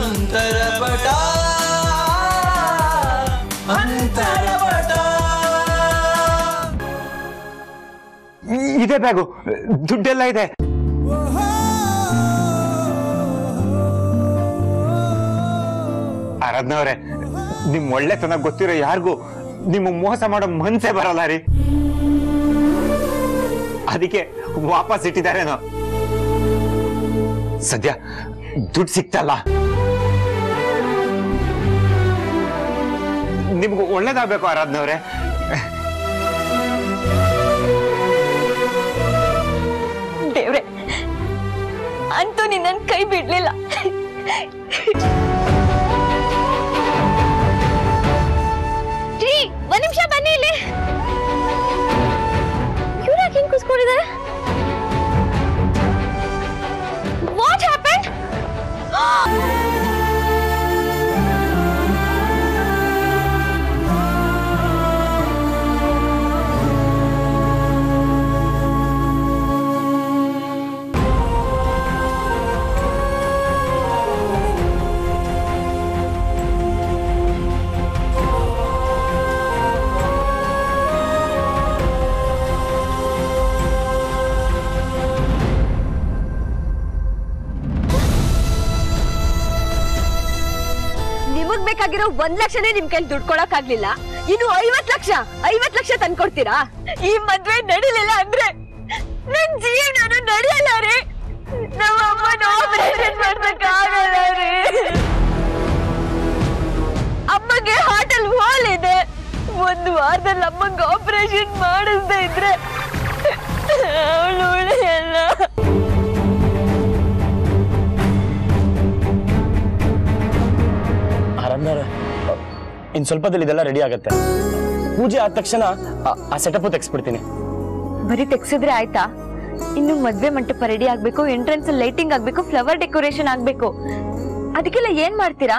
ಅಂತರಪಟ ಅಂತರಪಟ ಇದೆ ಬ್ಯಾಗು ದುಡ್ಡೆಲ್ಲ ಇದೆ ಆರಾಧ್ನವ್ರೆ ನಿಮ್ ಒಳ್ಳೆತನ ಗೊತ್ತಿರೋ ಯಾರಿಗೂ ನಿಮ್ಮ ಮೋಸ ಮಾಡೋ ಮನ್ಸೇ ಬರಲ್ಲ ರೀ ಅದಕ್ಕೆ ವಾಪಸ್ ಇಟ್ಟಿದ್ದಾರೇನೋ ಸದ್ಯ ದುಡ್ಡು ಸಿಕ್ತಲ್ಲ ನಿಮ್ಗೆ ಒಳ್ಳೇದಾಗ್ಬೇಕು ಆರಾಧ್ನವ್ರೆ ದೇವ್ರೆ ಅಂತೂ ನಿನ್ನ ಕೈ ಬಿಡ್ಲಿಲ್ಲ ರೀ ಒಂದ್ ನಿಮಿಷ ಬನ್ನಿ ಇಲ್ಲಿ ಇವ್ರು ಯಾಕೆ ಹಿಂಗ್ ಕೂತ್ಕೊಂಡಿದ್ದಾರೆ ವಾಟ್ ಹ್ಯಾಪನ್ ನಿಮಗ್ ಬೇಕಾಗಿರೋ ಒಂದ್ ಲಕ್ಷನೇ ನಿಮ್ ಕೈಲಿ ದುಡ್ಡು ಕೊಡಕ್ ಆಗ್ಲಿಲ್ಲ ಇನ್ನು ಐವತ್ ಲಕ್ಷ ಐವತ್ ಲಕ್ಷ ತಂದ್ಕೊಡ್ತೀರಾ ಈ ಮದ್ವೆ ನಡಿಲಿಲ್ಲ ಅಂದ್ರೆ ನನ್ ಜೀವನ ನಡೆಯಲ್ಲ ರೀ ನಮ್ಮ ಅಮ್ಮನ ಆಪರೇಷನ್ ಮಾಡ್ಬೇಕಾಗಲ್ಲ ರೀ ಅಮ್ಮಗೆ ಹಾರ್ಟ್ ಅಲ್ಲಿ ಹೋಲ್ ಇದೆ ಒಂದು ವಾರದಲ್ಲಿ ಅಮ್ಮಂಗೆ ಆಪರೇಷನ್ ಮಾಡಿಸ್ದೇ ಇದ್ರೆ ಅವಳು ಉಳಿಯಲ್ಲ ಆರಾಮ್ದವ್ರೆ ಇನ್ ಸ್ವಲ್ಪದಲ್ಲಿ ಇದೆಲ್ಲ ರೆಡಿ ಆಗತ್ತೆ ಪೂಜೆ ಆದ ತಕ್ಷಣ ಆ- ಆ ಸೆಟಪ್ ತೆಗ್ಸ್ಬಿಡ್ತೀನಿ ಬರೀ ತೆಗ್ಸಿದ್ರೆ ಆಯ್ತಾ ಇನ್ನು ಮದ್ವೆ ಮಂಟಪ ರೆಡಿ ಆಗ್ಬೇಕು ಎಂಟ್ರೆನ್ಸ್ ಲೈಟಿಂಗ್ ಆಗ್ಬೇಕು ಫ್ಲವರ್ ಡೆಕೋರೇಷನ್ ಆಗ್ಬೇಕು ಅದಕ್ಕೆಲ್ಲ ಏನ್ ಮಾಡ್ತೀರಾ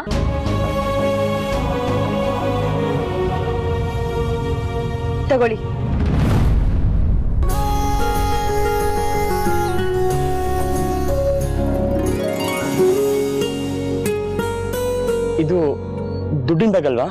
ತಗೊಳ್ಳಿ ಇದು ದುಡ್ಡಿನ ಬ್ಯಾಗ್ ಅಲ್ವಾ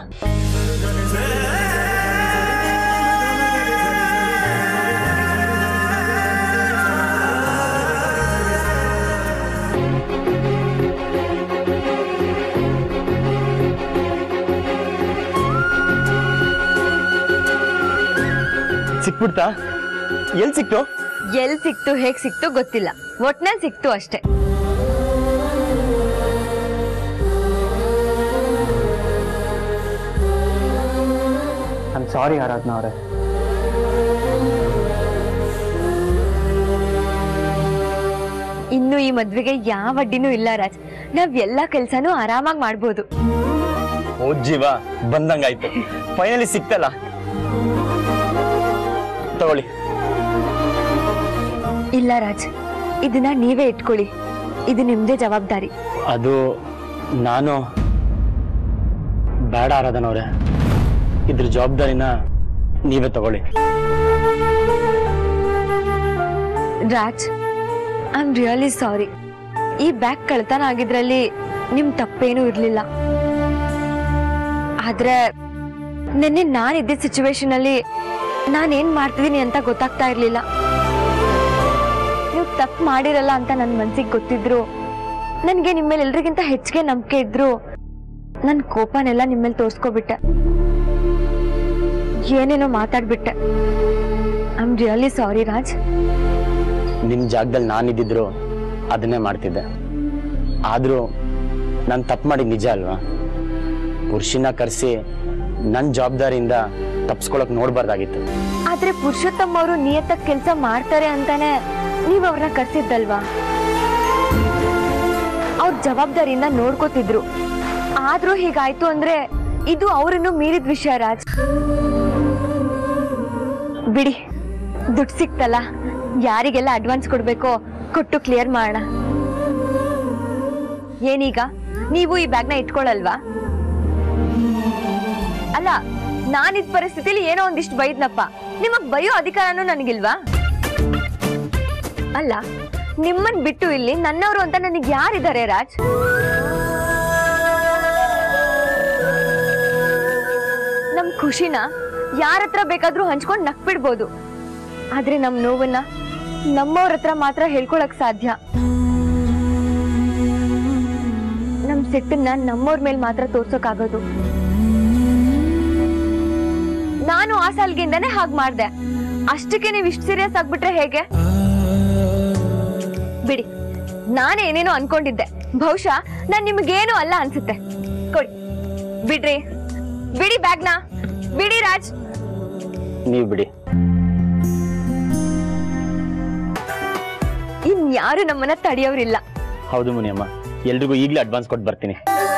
ಸಿಕ್ಬಿಡ್ತಾ ಎಲ್ಲಿ ಸಿಕ್ತು ಎಲ್ ಸಿಕ್ತು ಹೇಗ್ ಸಿಕ್ತು ಗೊತ್ತಿಲ್ಲ ಒಟ್ನಲ್ಲಿ ಸಿಕ್ತು ಅಷ್ಟೇ ಐಮ್ ಸಾರಿ ಆರಾಧನಾ ಅವರೇ ಇನ್ನು ಈ ಮದ್ವೆಗೆ ಯಾವ ಅಡ್ಡಿನೂ ಇಲ್ಲ ರಾಜ್ ನಾವ್ ಎಲ್ಲಾ ಕೆಲ್ಸನೂ ಆರಾಮಾಗಿ ಮಾಡ್ಬೋದು ಓ ಜೀವ ಬಂದಂಗಾಯ್ತು ಫೈನಲಿ ಸಿಕ್ತಲ್ಲ ತಗೊಳ್ಳಿ ಇಲ್ಲ ರಾಜ್ ಇದನ್ನ ನೀವೇ ಇಟ್ಕೊಳ್ಳಿ ಇದು ನಿಮ್ದೇ ಜವಾಬ್ದಾರಿ ಅದು ನಾನು ಬೇಡ ಆರಾಧನವ್ರೆ ಇದ್ರ ಜವಾಬ್ದಾರಿನ ನೀವೇ ತಗೊಳ್ಳಿ Raj I am really sorry ಈ ಬ್ಯಾಗ್ ಕಳ್ತನ ಆಗಿದ್ರಲ್ಲಿ ನಿಮ್ ತಪ್ಪೇನೂ ಇರ್ಲಿಲ್ಲ ಆದ್ರೆ ನಿನ್ನೆ ನಾನ್ ಇದ್ದ ಸಿಚುವೇಶನ್ ಅಲ್ಲಿ ನಾನೇನ್ ಮಾಡ್ತಿದೀನಿ ಅಂತ ಗೊತ್ತಾಗ್ತಾ ಇರ್ಲಿಲ್ಲ ನೀವು ತಪ್ಪು ಮಾಡಿರಲ್ಲ ಅಂತ ನನ್ ಮನ್ಸಿಗೆ ಗೊತ್ತಿದ್ರು ನನ್ಗೆ ನಿಮ್ಮೇಲೆ ಎಲ್ರಿಗಿಂತ ಹೆಚ್ಚಿಗೆ ನಂಬಿಕೆ ಇದ್ರು ನನ್ ಕೋಪನೆಲ್ಲ ನಿಮ್ಮೇಲೆ ತೋರ್ಸ್ಕೊಬಿಟ್ಟೆ ಏನೇನೋ ಮಾತಾಡ್ಬಿಟ್ಟೆ I am really sorry Raj ನಿಮ್ ಜಾಗದಲ್ಲಿ ನಾನಿದ್ದಿದ್ರು ಅದನ್ನೇ ಮಾಡ್ತಿದ್ದೆ ಆದ್ರೂ ನಾನು ತಪ್ಪು ಮಾಡಿದ ನಿಜ ಅಲ್ವಾ ಪುರುಷನ ಕರೆಸಿ ನನ್ನ ಜವಾಬ್ದಾರಿಯಿಂದ ತಪ್ಸ್ಕೊಳಕ್ ನೋಡ್ಬಾರ್ದಾಗಿತ್ತು ಆದ್ರೆ ಪುರುಷೋತ್ತಮ್ ಅವರು ನಿಯತ್ತ ಕೆಲಸ ಮಾಡ್ತಾರೆ ಅಂತಾನೆ ನೀವ್ ಅವ್ರನ್ನ ಕರ್ಸಿದ್ದಲ್ವಾ ಅವ್ರ ಜವಾಬ್ದಾರಿಯಿಂದ ನೋಡ್ಕೋತಿದ್ರು ಆದ್ರೂ ಹೀಗಾಯ್ತು ಅಂದ್ರೆ ಇದು ಅವರನ್ನು ಮೀರಿದ ವಿಷಯ ರಾಜ್ ಬಿಡಿ ದುಡ್ಡು ಸಿಕ್ತಲ್ಲ ಯಾರಿಗೆಲ್ಲ ಅಡ್ವಾನ್ಸ್ ಕೊಡ್ಬೇಕೋ ಕೊಟ್ಟು ಕ್ಲಿಯರ್ ಮಾಡೋಣ ಏನೀಗ ನೀವು ಈ ಬ್ಯಾಗ್ನ ಇಟ್ಕೊಳಲ್ವಾ ಅಲ್ಲ ನಾನಿದ್ ಪರಿಸ್ಥಿತಿಲಿ ಏನೋ ಒಂದಿಷ್ಟು ಬೈದ್ನಪ್ಪ ನಿಮಗ್ ಬೈಯೋ ಅಧಿಕಾರನೂ ನನಗಿಲ್ವಾ ಅಲ್ಲ ನಿಮ್ಮನ್ ಬಿಟ್ಟು ಇಲ್ಲಿ ನನ್ನವರು ಅಂತ ನನಗೆ ಯಾರಿದ್ದಾರೆ ರಾಜ್ ನಮ್ ಖುಷಿನ ಯಾರ ಹತ್ರ ಬೇಕಾದ್ರೂ ಹಂಚ್ಕೊಂಡ್ ನಕ್ಬಿಡ್ಬೋದು ಆದ್ರೆ ನಮ್ ನೋವನ್ನ ನಮ್ಮವ್ರ ಹತ್ರ ಮಾತ್ರ ಹೇಳ್ಕೊಳಕ್ ಸಾಧ್ಯ ನಮ್ ಸಿಟ್ಟನ್ನ ನಮ್ಮವ್ರ ಮೇಲ್ ಮಾತ್ರ ತೋರ್ಸೋಕಾಗೋದು ನಾನು ಆ ಸಾಲ್ಗಿಂದಾನೆ ಹಾಗ್ ಮಾಡ್ದೆ ಅಷ್ಟಕ್ಕೆ ನೀವ್ ಇಷ್ಟು ಸೀರಿಯಸ್ ಆಗ್ಬಿಟ್ರೆ ಹೇಗೆ ಬಿಡಿ ನಾನೇ ಏನೇನೋ ಅನ್ಕೊಂಡಿದ್ದೆ ಬಹುಶಃ ನಾನ್ ನಿಮ್ಗೇನು ಅಲ್ಲ ಅನ್ಸುತ್ತೆ ಕೊಡಿ ಬಿಡ್ರಿ ಬಿಡಿ ಬ್ಯಾಗ್ನ ಬಿಡಿ ರಾಜ್ ನೀವು ಬಿಡಿ ಇನ್ಯಾರು ನಮ್ಮನ್ನ ತಡೆಯೋರಿಲ್ಲ ಹೌದು ಮುನಿಯಮ್ಮ ಎಲ್ರಿಗೂ ಈಗಲೇ ಅಡ್ವಾನ್ಸ್ ಕೊಟ್ಟು ಬರ್ತೀನಿ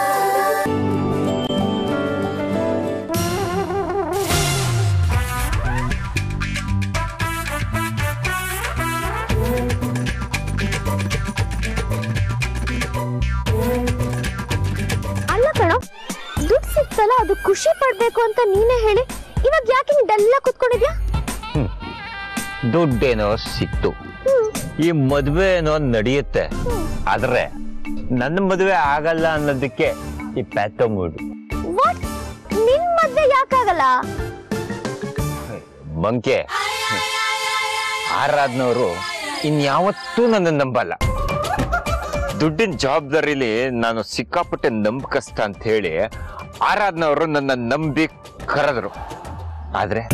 ಅಲ್ಲ ಕಣೋ ದುಡ್ಡು ಸಿಕ್ತಲ್ಲ ಅದು ಖುಷಿ ಪಡ್ಬೇಕು ಅಂತ ನೀನೇ ಹೇಳಿ ಇವಾಗ ಯಾಕೆ ನೀನ್ ಡಲ್ಲ ಕುತ್ಕೊಂಡಿದ್ಯಾ ದುಡ್ಡೇನೋ ಸಿಕ್ತು ಈ ಮದ್ವೆ ಏನೋ ನಡೆಯುತ್ತೆ ಆದ್ರೆ ನನ್ನ ಮದ್ವೆ ಆಗಲ್ಲ ಅನ್ನೋದಕ್ಕೆ ಈ ಪ್ಯಾಥೋ ಮೂಡು ವಾಟ್ ನಿನ್ ಮದ್ವೆ ಯಾಕಾಗಲ್ಲ ಮಂಕೆ ಆರಾದ್ನವರು ಇನ್ಯಾವತ್ತೂ ನನ್ನ ನಂಬಲ್ಲ ದುಡ್ಡಿನ ಜವಾಬ್ದಾರಿಲಿ ನಾನು ಸಿಕ್ಕಾಪಟ್ಟೆ ನಂಬಕಸ್ತ ಅಂತ ಹೇಳಿ ಆರಾದ್ನವರು ನನ್ನ ನಂಬಿ ಕರೆದ್ರು ಆದ್ರೆ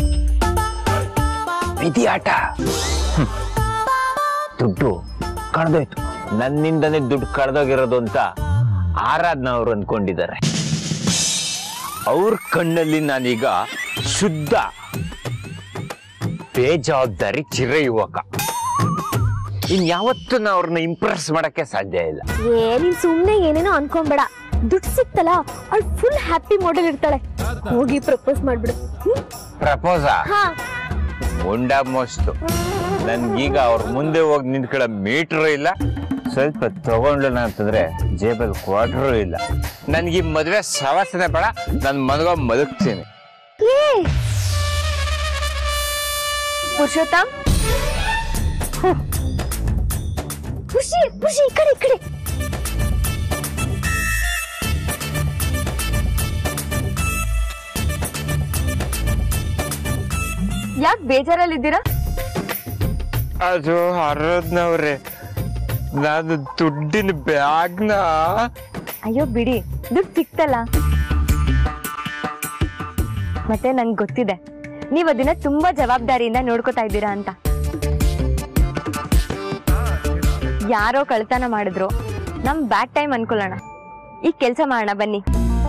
ವಿಧಿ ಆಟ ಹ್ಮ್. ದುಡ್ಡು ಕಳೆದೋಯ್ತು ನನ್ನಿಂದನೇ ದುಡ್ಡು ಕಳೆದೋಗಿರೋದು ಅಂತ ಆರಾಧ್ನವ್ರು ಅನ್ಕೊಂಡಿದ್ದಾರೆ ಅವ್ರ ಕಣ್ಣಲ್ಲಿ ನಾನೀಗ ಶುದ್ಧ ಬೇಜವಾಬ್ದಾರಿ ಚಿರ ಯುವಕ ಇನ್ಯಾವತ್ತೂ ನಾ ಅವ್ರನ್ನ ಇಂಪ್ರೆಸ್ ಮಾಡಕ್ಕೆ ಸಾಧ್ಯ ಇಲ್ಲ ಏ ನೀನ್ ಸುಮ್ನೆ ಏನೇನೋ ಅನ್ಕೊಂಬೇಡ ದುಡ್ಡು ಸಿಕ್ತಲ್ಲ ಅವ್ಳು ಫುಲ್ ಹ್ಯಾಪಿ ಮೋಡಲ್ ಇರ್ತಾಳೆ ಹೋಗಿ ಪ್ರಪೋಸ್ ಮಾಡ್ಬಿಡು ಹ್ಮ್? ಪ್ರಪೋಸ ಹಾ ಮುಂಡ ಮೋಸ್ತು ನನ್ಗೀಗ ಅವ್ರ ಮುಂದೆ ಹೋಗಿ ನಿಂತ್ಕೊಳ್ಳೋ ಮೀಟ್ರು ಇಲ್ಲ ಸ್ವಲ್ಪ ತಗೊಂಡ್ಲ ಅಂತಂದ್ರೆ ಜೇಬಲ್ ಕ್ವಾರ್ಟರು ಇಲ್ಲ ನನ್ಗೆ ಈ ಮದ್ವೆ ಸವಾಸನೆ ಬೇಡ ನನ್ ಮನಗ ಮಲಗ್ತೀನಿ ಏ ಪುರುಷೋತ್ತಮ್ ಹ್ಮ್. ಖುಷಿ ಖುಷಿ ಈ ಕಡೆ ಈ ಕಡೆ ಯಾಕೆ ಬೇಜಾರಲ್ಲಿದ್ದೀರಾ ಅದು ಹರದ್ನವ್ರೆ ನಾನು ದುಡ್ಡಿನ ಬ್ಯಾಗ್ನ ಅಯ್ಯೋ ಬಿಡಿ ದುಡ್ಡು ಸಿಕ್ತಲ್ಲ ಮತ್ತೆ ನಂಗೆ ಗೊತ್ತಿದೆ ನೀವ್ ಅದನ್ನ ತುಂಬಾ ಜವಾಬ್ದಾರಿಯಿಂದ ನೋಡ್ಕೋತಾ ಇದ್ದೀರಾ ಅಂತ ಯಾರೋ ಕಳ್ತನ ಮಾಡಿದ್ರು ನಮ್ ಬ್ಯಾಡ್ ಟೈಮ್ ಅನ್ಕೊಳ್ಳೋಣ ಈಗ ಕೆಲ್ಸ ಮಾಡೋಣ ಬನ್ನಿ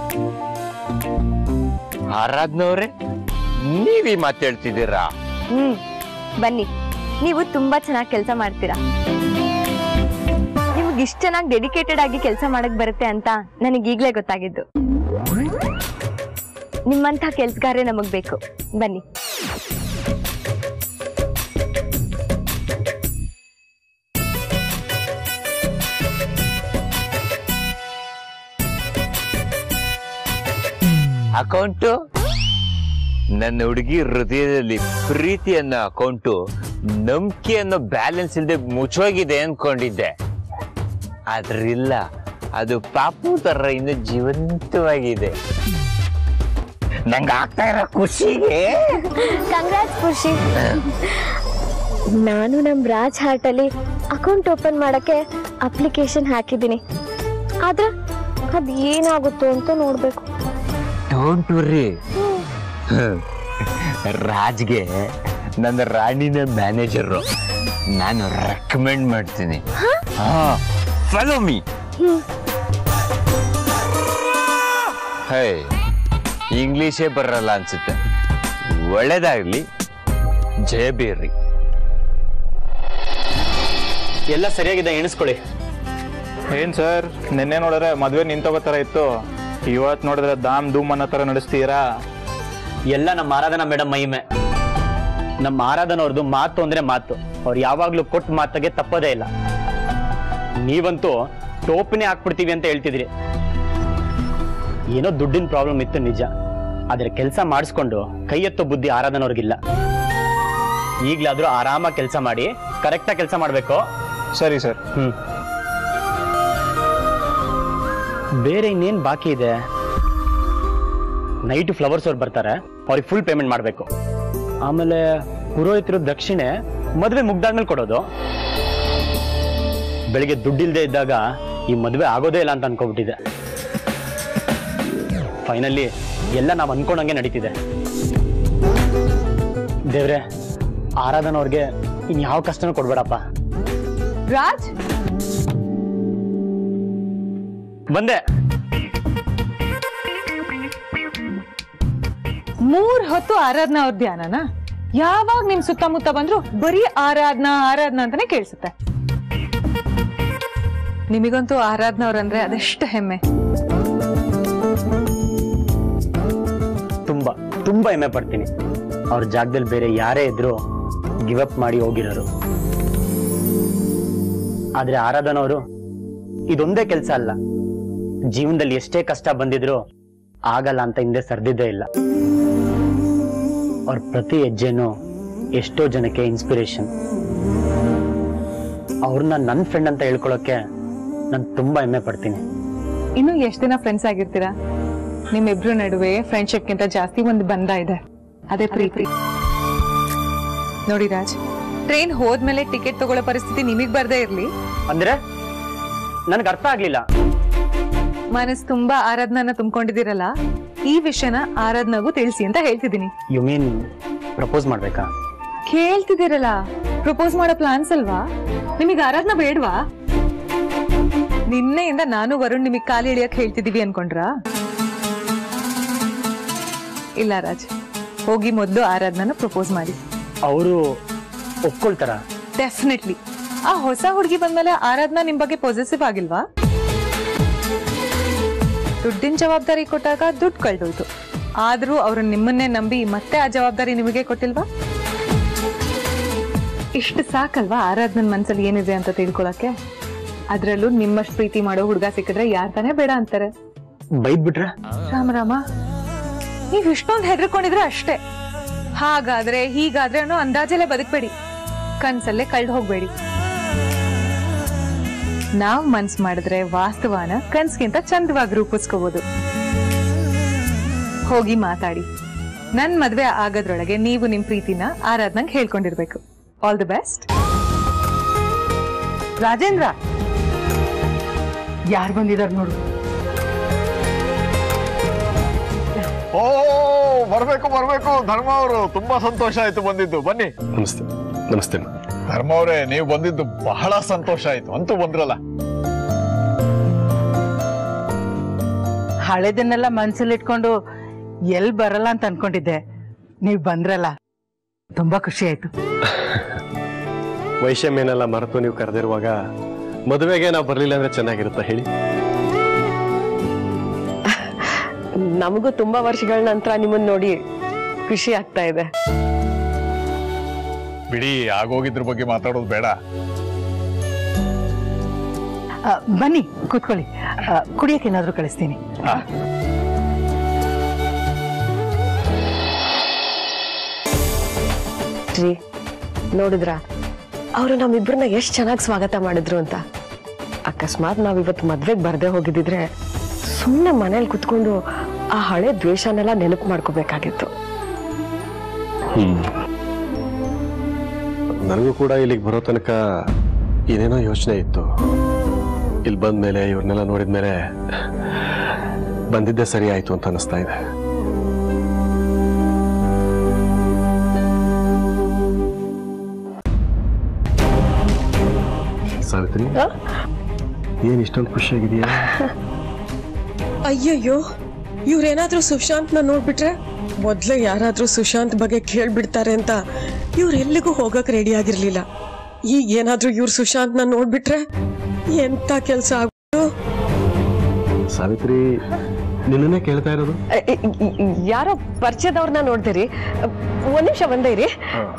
ಆರಾಧ್ನವ್ರೆ ನೀವೀ ಮಾತಾಡ್ತಿದ್ದೀರಾ ಹ್ಮ್ ಬನ್ನಿ ನೀವು ತುಂಬಾ ಚೆನ್ನಾಗಿ ಕೆಲಸ ಮಾಡ್ತೀರಾ ನಿಮ್ಗೆ ಇಷ್ಟ ಚೆನ್ನಾಗಿ ಡೆಡಿಕೇಟೆಡ್ ಆಗಿ ಕೆಲಸ ಮಾಡಕ್ ಬರುತ್ತೆ ಅಂತ ನನಗೆ ಈಗ್ಲೇ ಗೊತ್ತಾಗಿದ್ದು ನಿಮ್ಮಂಥ ಕೆಲ್ಸಗಾರೇ ನಮಗ್ ಬೇಕು ಬನ್ನಿ ಅಕೌಂಟು ನನ್ನ ಹುಡುಗಿ ಹೃದಯದಲ್ಲಿ ಪ್ರೀತಿ ಅನ್ನೋ ಅಕೌಂಟು ನಂಬಿಕೆ ಅನ್ನೋ ಬ್ಯಾಲೆನ್ಸ್ ಇಲ್ಲದೆ ಮುಚ್ಚೋಗಿದೆ ಅನ್ಕೊಂಡಿದ್ದೆ ಆದ್ರಿಲ್ಲ ಅದು ಪಾಪು ತರ ಇನ್ನು ಜೀವಂತವಾಗಿದೆ ನಂಗೆ ಆಗ್ತಾ ಇರೋ ಖುಷಿಗೆ ಕಂಗ್ರಾಟ್ಸ್ ಖುಷಿ ನಾನು ನಮ್ ರಾಜ್ ಹಾರ್ಟ್ ಅಲ್ಲಿ ಅಕೌಂಟ್ ಓಪನ್ ಮಾಡಕ್ಕೆ ಅಪ್ಲಿಕೇಶನ್ ಹಾಕಿದ್ದೀನಿ ಆದ್ರೆ ಅದ್ ಏನಾಗುತ್ತೋ ಅಂತ ನೋಡ್ಬೇಕು ಡೋಂಟ್ ವರ್ರಿ ರಾಜ್ಗೆ ನನ್ನ ರಾಣಿನ ಮ್ಯಾನೇಜರು ನಾನು ರೆಕಮೆಂಡ್ ಮಾಡ್ತೀನಿ ಫಾಲೋ ಮೀ ಹೇ ಇಂಗ್ಲಿಷೇ ಬರಲ್ಲ ಅನ್ಸುತ್ತೆ ಒಳ್ಳೇದಾಗ್ಲಿ ಜಯ ಬೀರ್ರಿ ಎಲ್ಲ ಸರಿಯಾಗಿದೆ ಎಣಿಸ್ಕೊಳ್ಳಿ ಏನ್ ಸರ್ ನಿನ್ನೆ ನೋಡಿದ್ರೆ ಮದ್ವೆ ನಿಂತೋಗೋ ತರ ಇತ್ತು ಇವತ್ ನೋಡಿದ್ರೆ ದಾಮ್ ಧೂಮ್ ಅನ್ನೋ ತರ ನಡೆಸ್ತೀರಾ ಎಲ್ಲ ನಮ್ಮ ಆರಾಧನಾ ಮೇಡಮ್ ಮಹಿಮೆ ನಮ್ಮ ಆರಾಧನ ಅವ್ರದ್ದು ಮಾತು ಅಂದ್ರೆ ಮಾತು ಅವ್ರು ಯಾವಾಗ್ಲೂ ಕೊಟ್ಟ ಮಾತಿಗೆ ತಪ್ಪೋದೇ ಇಲ್ಲ ನೀವಂತೂ ಟೋಪನೆ ಹಾಕ್ಬಿಡ್ತೀವಿ ಅಂತ ಹೇಳ್ತಿದ್ರಿ ಏನೋ ದುಡ್ಡಿನ ಪ್ರಾಬ್ಲಮ್ ಇತ್ತು ನಿಜ ಆದ್ರೆ ಕೆಲಸ ಮಾಡಿಸ್ಕೊಂಡು ಕೈ ಎತ್ತೋ ಬುದ್ಧಿ ಆರಾಧನವ್ರಿಗಿಲ್ಲ ಈಗ್ಲಾದ್ರೂ ಆರಾಮಾಗಿ ಕೆಲಸ ಮಾಡಿ ಕರೆಕ್ಟಾಗಿ ಕೆಲಸ ಮಾಡ್ಬೇಕು ಸರಿ ಸರ್ ಹ್ಮ್ ಬೇರೆ ಇನ್ನೇನ್ ಬಾಕಿ ಇದೆ ನೈಟ್ ಫ್ಲವರ್ಸ್ ಅವ್ರು ಬರ್ತಾರೆ ಅವ್ರಿಗೆ ಫುಲ್ ಪೇಮೆಂಟ್ ಮಾಡಬೇಕು ಆಮೇಲೆ ಪುರೋಹಿತರು ದಕ್ಷಿಣೆ ಮದುವೆ ಮುಗ್ದಾದ್ಮೇಲೆ ಕೊಡೋದು ಬೆಳಿಗ್ಗೆ ದುಡ್ಡಿಲ್ದೇ ಇದ್ದಾಗ ಈ ಮದುವೆ ಆಗೋದೇ ಇಲ್ಲ ಅಂತ ಅನ್ಕೊಬಿಟ್ಟಿದೆ ಫೈನಲಿ ಎಲ್ಲ ನಾವು ಅನ್ಕೊಂಡಂಗೆ ನಡೀತಿದೆ ದೇವ್ರೆ ಆರಾಧನ ಅವ್ರಿಗೆ ಇನ್ಯಾವ ಕಷ್ಟನೂ ಕೊಡ್ಬೇಡಪ್ಪ ರಾಜ್ ಬಂದೆ ಮೂರ್ ಹೊತ್ತು ಆರಾಧನಾ ಅವ್ರ ಧ್ಯಾನನ ಯಾವಾಗ ನಿಮ್ ಸುತ್ತಮುತ್ತ ಬಂದ್ರು ಬರೀ ಆರಾಧನಾ ಆರಾಧನಾ ಅಂತಾನೆ ಕೇಳಿಸುತ್ತೆ ನಿಮಗಂತೂ ಆರಾಧನಾ ಅವ್ರಂದ್ರೆ ಅದೆಷ್ಟು ಹೆಮ್ಮೆ ತುಂಬಾ ತುಂಬಾ ಹೆಮ್ಮೆ ಪಡ್ತೀನಿ ಅವ್ರ ಜಾಗದಲ್ಲಿ ಬೇರೆ ಯಾರೇ ಇದ್ರು ಗಿವ್ ಅಪ್ ಮಾಡಿ ಹೋಗಿರೋರು ಆದ್ರೆ ಆರಾಧನ ಅವರು ಇದೊಂದೇ ಕೆಲಸ ಅಲ್ಲ ಜೀವನದಲ್ಲಿ ಎಷ್ಟೇ ಕಷ್ಟ ಬಂದಿದ್ರು ಆಗಲ್ಲ ಅಂತ ಹಿಂದೆ ಸರ್ದಿದ್ದೇ ಇಲ್ಲ ಅವ್ರ ಪ್ರತಿ ಹೆಜ್ಜೆನೂ ಎಷ್ಟೋ ಜನಕ್ಕೆ ಇನ್ಸ್ಪಿರೇಷನ್ ಅವ್ರನ್ನ ನನ್ನ ಫ್ರೆಂಡ್ ಅಂತ ಹೇಳ್ಕೊಳಕ್ಕೆ ನಾನು ತುಂಬಾ ಹೆಮ್ಮೆ ಪಡ್ತೀನಿ ಇನ್ನು ಎಷ್ಟ್ ದಿನ ಫ್ರೆಂಡ್ಸ್ ಆಗಿರ್ತೀರಾ ನಿಮ್ಮಿಬ್ರು ನಡುವೆ ಫ್ರೆಂಡ್ಶಿಪ್ಗಿಂತ ಜಾಸ್ತಿ ಒಂದು ಬಂಧ ಇದೆ ಅದೇ ಪ್ರೀತಿ ನೋಡಿ ರಾಜ್ ಟ್ರೈನ್ ಹೋದ್ಮೇಲೆ ಟಿಕೆಟ್ ತಗೊಳ್ಳೋ ಪರಿಸ್ಥಿತಿ ನಿಮಗ್ ಬರ್ದೇ ಇರ್ಲಿ ಅಂದ್ರೆ ನನ್ಗೆ ಅರ್ಥ ಆಗ್ಲಿಲ್ಲ ಮನಸ್ ತುಂಬಾ ಆರಾಧನಾನ ತುಂಬಿಕೊಂಡಿದ್ದೀರಲ್ಲ ಈ ವಿಷಯನ ಆರಾಧನಾಗೂ ತಿಳಿಸಿ ಅಂತ ಹೇಳ್ತಿದ್ದೀನಿ ಯು ಮೀನ್ ಪ್ರಪೋಸ್ ಮಾಡ್ಬೇಕಾ ಕೇಳ್ತಿದ್ದೀರಲ್ಲ ಪ್ರಪೋಸ್ ಮಾಡೋ ಪ್ಲಾನ್ಸ್ ಅಲ್ವಾ ನಿಮಗೆ ಆರಾಧನಾ ಬೇಡ್ವಾ ನಿನ್ನೆಯಿಂದ ನಾನು ವರುಣ್ ನಿಮಗೆ ಕಾಲು ಇಳಿಯಕ್ ಹೇಳ್ತಿದೀವಿ ಅನ್ಕೊಂಡ್ರಾ ಇಲ್ಲ ರಾಜ್ ಹೋಗಿ ಮೊದಲು ಆರಾಧನಾನ ಪ್ರಪೋಸ್ ಮಾಡಿ ಅವರು ಒಪ್ಕೊಳ್ತಾರ ಡೆಫಿನೆಟ್ಲಿ ಆ ಹೊಸ ಹುಡುಗಿ ಬಂದ್ಮೇಲೆ ಆರಾಧನಾ ನಿಮ್ ಬಗ್ಗೆ ಪಾಸಿಟಿವ್ ಆಗಿಲ್ವಾ ದುಡ್ಡಿನ ಜವಾಬ್ದಾರಿ ಕೊಟ್ಟಾಗ ದುಡ್ಡು ಕಳ್ದೋಯ್ತು ಆದ್ರೂ ಅವ್ರು ನಿಮ್ಮನ್ನೇ ನಂಬಿ ಮತ್ತೆ ಆ ಜವಾಬ್ದಾರಿ ನಿಮಗೆ ಕೊಟ್ಟಿಲ್ವಾ ಇಷ್ಟು ಸಾಕಲ್ವಾ ಆರಾಧನನ್ ಮನ್ಸಲ್ಲಿ ಏನಿದೆ ಅಂತ ತಿಳ್ಕೊಳಕ್ಕೆ ಅದ್ರಲ್ಲೂ ನಿಮ್ಮಷ್ಟು ಪ್ರೀತಿ ಮಾಡೋ ಹುಡುಗ ಸಿಕ್ಕಿದ್ರೆ ಯಾರ್ ತಾನೇ ಬೇಡ ಅಂತಾರೆ ಬೈದ್ ಬಿಟ್ರೆ ರಾಮರಾಮ ನೀವ್ ಇಷ್ಟೊಂದು ಹೆದರ್ಕೊಂಡಿದ್ರೆ ಅಷ್ಟೇ ಹಾಗಾದ್ರೆ ಹೀಗಾದ್ರೆ ಅನ್ನೋ ಅಂದಾಜಲ್ಲೇ ಬದುಕ್ಬೇಡಿ ಕನ್ಸಲ್ಲೇ ಕಳ್ದು ಹೋಗ್ಬೇಡಿ ನಾವ್ ಮನ್ಸ್ ಮಾಡಿದ್ರೆ ವಾಸ್ತವನ ಕನ್ಸ್ಗಿಂತ ಚಂದವಾಗಿ ರೂಪಿಸ್ಕೋಬಹುದು ಹೋಗಿ ಮಾತಾಡಿ ನನ್ ಮದ್ವೆ ಆಗೋದ್ರೊಳಗೆ ನೀವು ನಿಮ್ ಪ್ರೀತಿನ ಆರಾಧನಂಗ್ ಹೇಳ್ಕೊಂಡಿರ್ಬೇಕು ಆಲ್ ದಿ ಬೆಸ್ಟ್ ರಾಜೇಂದ್ರ ಯಾರು ಬಂದಿದಾರ ನೋಡು ಓ ಬರ್ಬೇಕು ಬರ್ಬೇಕು ಧರ್ಮ ಅವರು ತುಂಬಾ ಸಂತೋಷ ಆಯ್ತು ಬಂದಿದ್ದು ಬನ್ನಿ ನಮಸ್ತೆ ನಮಸ್ತೆ ಧರ್ಮ ಅವರೇ ನೀವು ಬಂದಿದ್ದು ಬಹಳ ಸಂತೋಷ ಆಯ್ತು ಅಂತೂ ಬಂದ್ರಲ್ಲ ಹಳೆದನ್ನೆಲ್ಲ ಮನ್ಸಲ್ಲಿ ಇಟ್ಕೊಂಡು ಎಲ್ ಬರಲ್ಲ ಅಂತ ಅನ್ಕೊಂಡಿದ್ದೆ ನೀವ್ ಬಂದ್ರಲ್ಲ ತುಂಬಾ ಖುಷಿ ಆಯ್ತು ವೈಷಮ್ಯನೆಲ್ಲ ಮರೆತು ನೀವು ಕರೆದಿರುವಾಗ ಮದುವೆಗೆ ನಾವು ಬರಲಿಲ್ಲ ಅಂದ್ರೆ ಚೆನ್ನಾಗಿರುತ್ತಾ ಹೇಳಿ ನಮಗೂ ತುಂಬಾ ವರ್ಷಗಳ ನಂತರ ನಿಮ್ಮನ್ನ ನೋಡಿ ಖುಷಿ ಆಗ್ತಾ ಇದೆ ಬಿಡಿ ಆಗೋಗಿದ್ರ ಬಗ್ಗೆ ಮಾತಾಡೋದು ಬೇಡ ಆ, ಬನ್ನಿ ಕೂತ್ಕೊಳ್ಳಿ ಆ, ಕುಡಿಯಕ್ಕೆ ಏನಾದ್ರೂ ಕಳಿಸ್ತೀನಿ ರೀ ನೋಡಿದ್ರ ಅವರು ನಮ್ಮಿಬ್ರನ್ನ ಎಷ್ಟ್ ಚೆನ್ನಾಗಿ ಸ್ವಾಗತ ಮಾಡಿದ್ರು ಅಂತ ಅಕಸ್ಮಾತ್ ನಾವ್ ಇವತ್ತು ಮದ್ವೆಗ್ ಬರ್ದೇ ಹೋಗಿದ್ದಿದ್ರೆ ಸುಮ್ಮನೆ ಮನೇಲಿ ಕುತ್ಕೊಂಡು ಆ ಹಳೆ ದ್ವೇಷನೆಲ್ಲ ನೆನಪು ಮಾಡ್ಕೋಬೇಕಾಗಿತ್ತು ನನಗೂ ಕೂಡ ಇಲ್ಲಿಗೆ ಬರೋ ತನಕ ಏನೇನೋ ಯೋಚನೆ ಇತ್ತು ಇಲ್ಲಿ ಬಂದ್ಮೇಲೆ ಇವ್ರನ್ನೆಲ್ಲ ನೋಡಿದ್ಮೇಲೆ ಬಂದಿದ್ದೆ ಸರಿ ಆಯ್ತು ಅಂತ ಅನಿಸ್ತಾ ಇದೆ ಸಾವಿತ್ರಿ ಏನ್ ಇಷ್ಟೊಂದು ಖುಷಿಯಾಗಿದೆಯಾ ಅಯ್ಯಯ್ಯೋ ಇವ್ರೇನಾದ್ರೂ ಸುಶಾಂತ್ನ ನೋಡ್ಬಿಟ್ರೆ ಮೊದ್ಲೇ ಯಾರಾದ್ರೂ ಸುಶಾಂತ್ ಬಗ್ಗೆ ಕೇಳ್ಬಿಡ್ತಾರೆ ಅಂತ ಇವ್ರ ಎಲ್ಲಿಗೂ ಹೋಗಕ್ ರೆಡಿ ಆಗಿರ್ಲಿಲ್ಲ ಈಗ ಏನಾದ್ರೂ ಇವ್ರು ಸುಶಾಂತ್ನ ನೋಡ್ಬಿಟ್ರೆ ಎಂತ ಕೆಲ್ಸ ಆಗ್ಬಿಟ್ಟು ಸಾವಿತ್ರಿ ನಿನ್ನನ್ನೇ ಕೇಳ್ತಾ ಇರೋದು ಯಾರೋ ಪರಿಚಯದವ್ರನ್ನ ನೋಡ್ದಿರಿ ಒಂದ್ ನಿಮಿಷ ಬಂದೇ ಇರಿ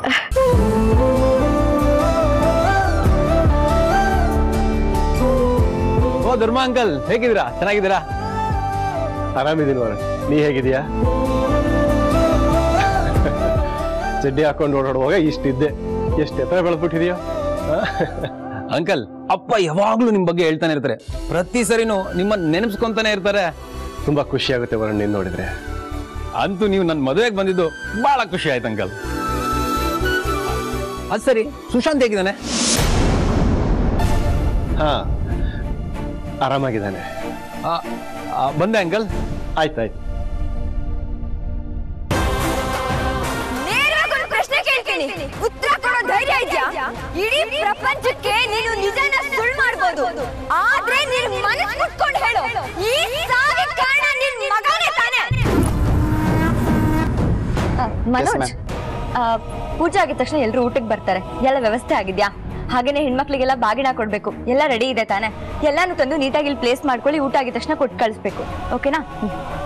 ಓ ಧರ್ಮ ಅಂಕಲ್ ಹೇಗಿದ್ದೀರಾ ಚೆನ್ನಾಗಿದ್ದೀರಾ ಆರಾಮಿದ್ದೀನಿ ನೋಡ ನೀ ಹೇಗಿದೀಯಾ ಚಡ್ಡಿ ಹಾಕೊಂಡು ಓಡಾಡುವಾಗ ಇಷ್ಟಿದ್ದೆ ಎಷ್ಟು ಎತ್ತರ ಬೆಳೆದ್ಬಿಟ್ಟಿದೆಯಾ ಅಂಕಲ್ ಅಪ್ಪ ಯಾವಾಗ್ಲೂ ನಿಮ್ ಬಗ್ಗೆ ಹೇಳ್ತಾನೆ ಇರ್ತಾರೆ ಪ್ರತಿ ಸರಿನೂ ನಿಮ್ಮನ್ನ ನೆನಪಿಸ್ಕೊಂತಾನೆ ಇರ್ತಾರೆ ತುಂಬಾ ಖುಷಿ ಆಗುತ್ತೆ ವರುಣ್ ನೀನ್ ನೋಡಿದ್ರೆ ಅಂತೂ ನೀವು ನನ್ನ ಮದುವೆಗೆ ಬಂದಿದ್ದು ಬಹಳ ಖುಷಿ ಆಯ್ತು ಅಂಕಲ್ ಅದು ಸರಿ ಸುಶಾಂತ್ ಹೇಗಿದ್ದಾನೆ ಹಾ ಆರಾಮಾಗಿದ್ದಾನೆ ಆ, ಆ, ಬಂದೆ ಅಂಕಲ್ ಆಯ್ತಾಯ್ತು ನೇರವಾಗಿ ಒಂದು ಪ್ರಶ್ನೆ ಕೇಳ್ತೀನಿ ಉತ್ತರ ಕೊಡೋ ಧೈರ್ಯ ಇದೆಯಾ ಇಡೀ ಪ್ರಪಂಚಕ್ಕೆ ನೀನು ನಿಜನ ಸುಳ್ಳು ಮಾಡ್ಬೋದು ಆದ್ರೆ ನೀನ್ ಮನಸ್ ಕುಟ್ಕೊಂಡು ಹೇಳು ಈ ಸಾವಿಗೆ ಕಾರಣ ನಿನ್ ಮಗನೇ ತಾನೇ ಮನೋಜ್ ಆ, ಪೂಜೆ ಆಗಿದ ತಕ್ಷಣ ಎಲ್ರು ಊಟಕ್ಕೆ ಬರ್ತಾರೆ ಎಲ್ಲ ವ್ಯವಸ್ಥೆ ಆಗಿದ್ಯಾ ಹಾಗೇನೆ ಹೆಣ್ಮಕ್ಳಿಗೆಲ್ಲ ಬಾಗಿನ ಕೊಡ್ಬೇಕು ಎಲ್ಲ ರೆಡಿ ಇದೆ ತಾನೆ ಎಲ್ಲಾನು ತಂದು ನೀಟಾಗಿ ಇಲ್ಲಿ ಪ್ಲೇಸ್ ಮಾಡ್ಕೊಳ್ಳಿ ಊಟ ಆಗಿದ ತಕ್ಷಣ ಕೊಟ್ಟು ಕಳಿಸ್ಬೇಕು ಓಕೆನಾ ಹ್ಮ್.